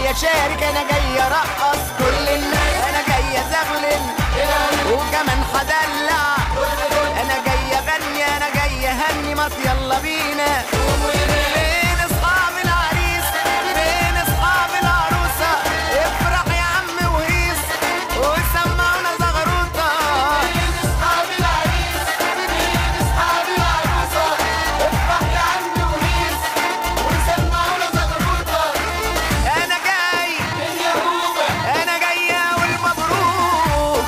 جاي اشارك انا جاي ارقص كل الناس انا جاي ازغلل وكمان هدلع انا جاي اغني انا جاي اهني ما يلا بينا فين اصحاب العريس فين اصحاب العروسه افرح يا عم وهيص وسمعونا زغروطه اصحاب العريس مين اصحاب العروسه افرح يا عم وهيس وسمعونا زغروطه انا جاي من يهوبه انا جاي اقول مبروك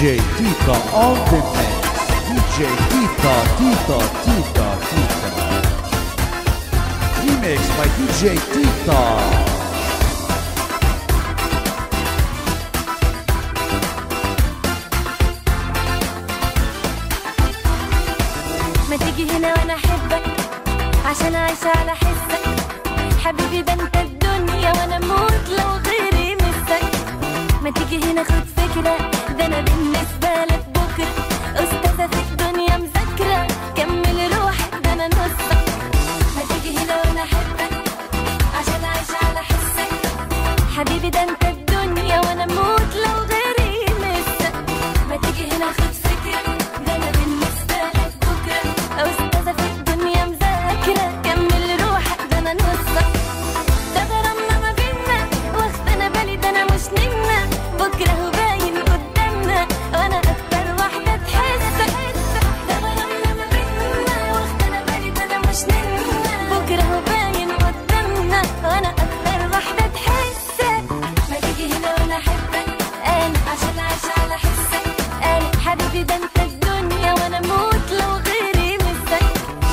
DJ Tita on the mix. DJ Tita, Tita, Tita, Tita. Remix by DJ Tita. ما تيجي هنا وانا احبك عشان اعيش على حسك حبيبي ده انت الدنيا وانا اموت لو غيري مسك ما تيجي هنا خد فكرة ده انا بالنسبة لك بكرة استاذة في الدنيا مذاكرة كمل روحك ده انا نصك ما تيجي هنا وانا احبك عشان اعيش على حسك حبيبي ده انت الدنيا وانا اموت لو غيري مسك ما تيجي هنا خد فكرة ده انا بالنسبة لك بكرة او استاذة في الدنيا مذاكرة كمل روحك ده انا نصك ده غرامنا ما بينا واخدنا بالي ده انا مش نمنا بكرة هو باين قدامنا وانا اكتر واحدة تحسك ده غرامنا ما بينا واخدنا بالي ده انا مش نمنا بكرة هو باين قدامنا وانا اكتر واحدة تحسك ما تيجي هنا وانا احبك انا عشان اعيش على حسك انا حبيبي ده انت الدنيا وانا اموت لو غيري مسك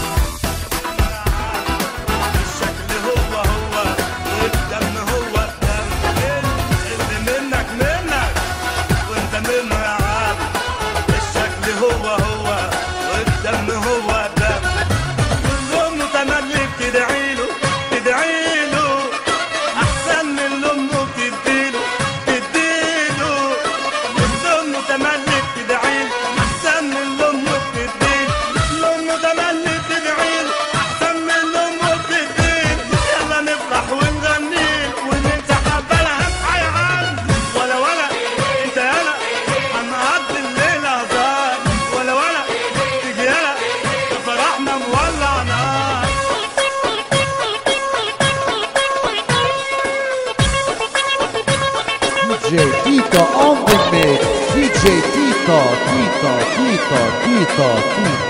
الشكل هو هو والدم هو الدم اللي منك منك وانت منه يا عم الشكل هو هو والدم هو الدم كل امه تملك تدعيله تدعيله احسن من امه تديله تديله كل امه تملك تدعيله احسن من امه تديله امه تملك تدعيله احسن من امه تديله يلا نفرح ونغني وان انت حبالها في عم ولا ولا انت يلا هنقضي الليله هزار ولا ولا تيجي يلا فرحنا مولع نار DJ Tita on the mix. DJ Tita, Tita, Tita, Tita, Tita.